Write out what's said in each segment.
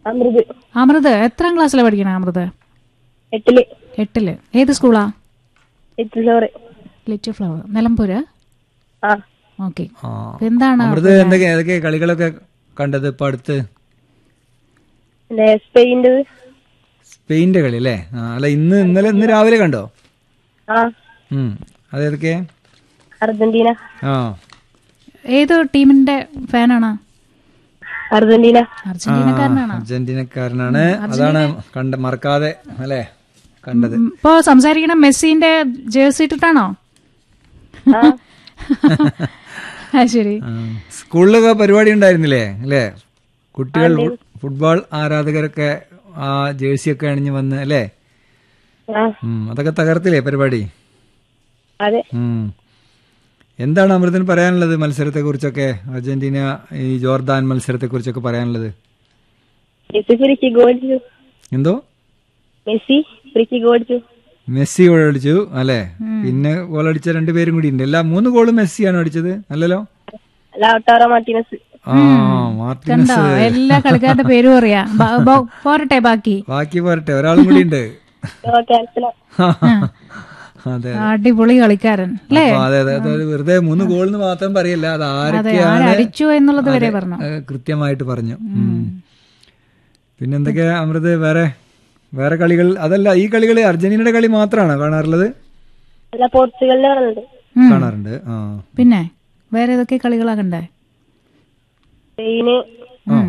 അമൃത് അമൃത് എത്രാം ക്ലാസ്സിലാണ് പഠിക്കണേ അമൃത് എട്ടില് എട്ടില് ഏത് സ്കൂളാ എട്ട് ചോറ് ലിറ്റിൽ ഫ്ലവർ നിലമ്പൂര് ആ ഓക്കെ ആ എന്താണ് അമൃത് എന്തൊക്കെ ഏതൊക്കെ കളികളൊക്കെ കണ്ടത് ഇപ്പൊ അടുത്ത് പിന്നെ സ്പെയിൻ്റെ സ്പെയിന്റെ കളി അല്ലേ ആ, അല്ല ഇന്ന് ഇന്നലെ ഇന്ന് രാവിലെ കണ്ടോ ആ ഉം അതേതൊക്കെ അർജന്റീന ആ ഏത് ടീമിന്റെ ഫാനാണ് അർജന്റീന അർജന്റീനക്കാരനാണ് അർജന്റീനക്കാരനാണ് അതാണ് കണ്ട മറക്കാതെ അല്ലേ കണ്ടത് ഇപ്പോ സംസാരിക്കണ മെസ്സിന്റെ ജേഴ്സി ഇട്ടിട്ടാണോ ആ ആ ശരി ആ, സ്കൂളിലൊക്കെ പരിപാടി ഉണ്ടായിരുന്നില്ലേ അല്ലേ കുട്ടികൾ ഫുട്ബോൾ ആരാധകരൊക്കെ ആ ജേഴ്സി ഒക്കെ അണിഞ്ഞ് വന്ന് അല്ലേ ആ ഉം, അതൊക്കെ തകർത്തില്ലേ പരിപാടി അതെ ഉം. എന്താണ് അമൃതന് പറയാനുള്ളത് മത്സരത്തെ കുറിച്ചൊക്കെ അർജന്റീന ഈ ജോർദാൻ മത്സരത്തെ കുറിച്ചൊക്കെ പറയാനുള്ളത് മെസ്സി ഫ്രീക്ക് ഗോളിച്ചു എന്തോ മെസ്സി ഫ്രീക്ക് ഗോളിച്ചു മെസ്സി ഗോൾ അടിച്ചു അല്ലേ പിന്നെ ഗോൾ അടിച്ച രണ്ടുപേരും കൂടി ഉണ്ട് എല്ലാ മൂന്ന് ഗോളും മെസ്സിയാണ് അടിച്ചത് അല്ലല്ലോ ലൗട്ടാറോ മാർട്ടിനസ് ആ മാർട്ടിനസ് കണ്ടോ എല്ലാ കളിക്കാരുടെ പേരും അറിയാം ബ- ബ- പോരട്ടെ ബാക്കി ബാക്കി പോരട്ടെ ഒരാളും കൂടി ഉണ്ട് ക്യാൻസലോ അതെ അടിപൊളി കളിക്കാരൻ അല്ലേ അപ്പൊ അതെ അതെ അതെ വെറുതെ മൂന്ന് ഗോൾ എന്ന് മാത്രം പറയല്ല അത് അതെ ആരൊക്കെയാണ് ആരടിച്ചു എന്നുള്ളത് വരെ പറഞ്ഞു ഏ, കൃത്യമായിട്ട് പറഞ്ഞു ഉം. പിന്നെ എന്തൊക്കെയാ അമൃത് വേറെ വേറെ കളികൾ അതല്ല ഈ കളികൾ അർജന്റീനയുടെ കളി മാത്രമാണോ കാണാറുള്ളത് അല്ല പോർച്ചുഗലിന്റെ കളുണ്ട് ഉം. കാണാറുണ്ട് ആ പിന്നെ വേറെ ഏതൊക്കെ കളികളാ കണ്ടേ സ്പെയിന് ഉം.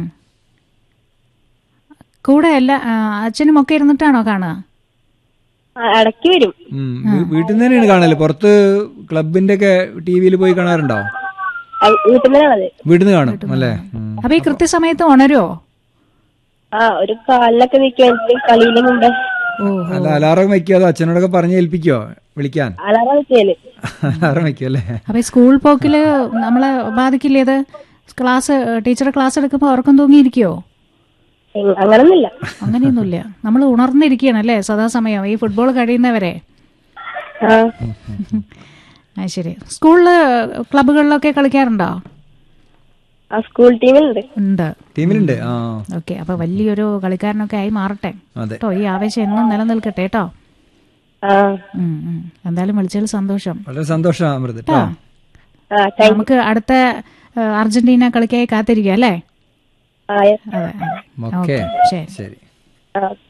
കൂടെ എല്ലാ ആ, അച്ഛനും ഒക്കെ ഇരുന്നിട്ടാണോ കാണുക ആ, ഇടയ്ക്ക് വരും ഉം. വീ- വീട്ടിൽ നിന്ന് തന്നെയാണ് കാണല് പുറത്ത് ക്ലബിന്റെ ഒക്കെ ടി വിയിൽ പോയി കാണാറുണ്ടോ ആ, വീട്ടിൽ നിന്നാണത് വീട്ടിൽ നിന്ന് കാണും അല്ലേ ഉം. അപ്പൊ ഈ കൃത്യസമയത്ത് ഉണരുവോ ആ ഒരു കാലിലൊക്കെ നിൽക്കുവാണെങ്കിൽ കളിയിലെ മുമ്പേ ഓ അല്ല അലാറം വെക്കോ അതോ അച്ഛനോടൊക്കെ പറഞ്ഞ് ഏൽപ്പിക്കോ വിളിക്കാൻ അലാറ നിൽക്കല് അലാറം വെക്കോ അല്ലേ അപ്പൊ ഈ സ്കൂൾ പോക്കില് നമ്മളെ ബാധിക്കില്ലേ ഇത് ക്ലാസ് ടീച്ചർ ക്ലാസ് എടുക്കുമ്പോ ഉറക്കം തൂങ്ങിയിരിക്കുവോ അങ്ങനൊന്നുമില്ല അങ്ങനെയൊന്നുമില്ല നമ്മൾ ഉണർന്നിരിക്കുകയാണ് അല്ലേ സദാസമയം ഈ ഫുട്ബോൾ കഴിയുന്നവരെ ആ ആ ശരി സ്കൂളില് ക്ലബുകളിലൊക്കെ കളിക്കാറുണ്ടോ ആ സ്കൂൾ ടീമിലുണ്ട് ഉണ്ട് ടീമിലുണ്ട് ആ ഓക്കെ അപ്പൊ വലിയൊരു കളിക്കാരനൊക്കെ ആയി മാറട്ടെ അതെ കേട്ടോ ഈ ആവേശം എന്നും നിലനിൽക്കട്ടെ കേട്ടോ ആ ഉം, ഉം. എന്തായാലും വിളിച്ചതിൽ സന്തോഷം വളരെ സന്തോഷം അമൃത് കേട്ടോ ആ താങ്ക് നമുക്ക് അടുത്ത ആ, അർജന്റീന കളിക്കായി കാത്തിരിക്കുക അല്ലേ ആ അതെ അതെ ഓക്കെ ശരി ശരി ആ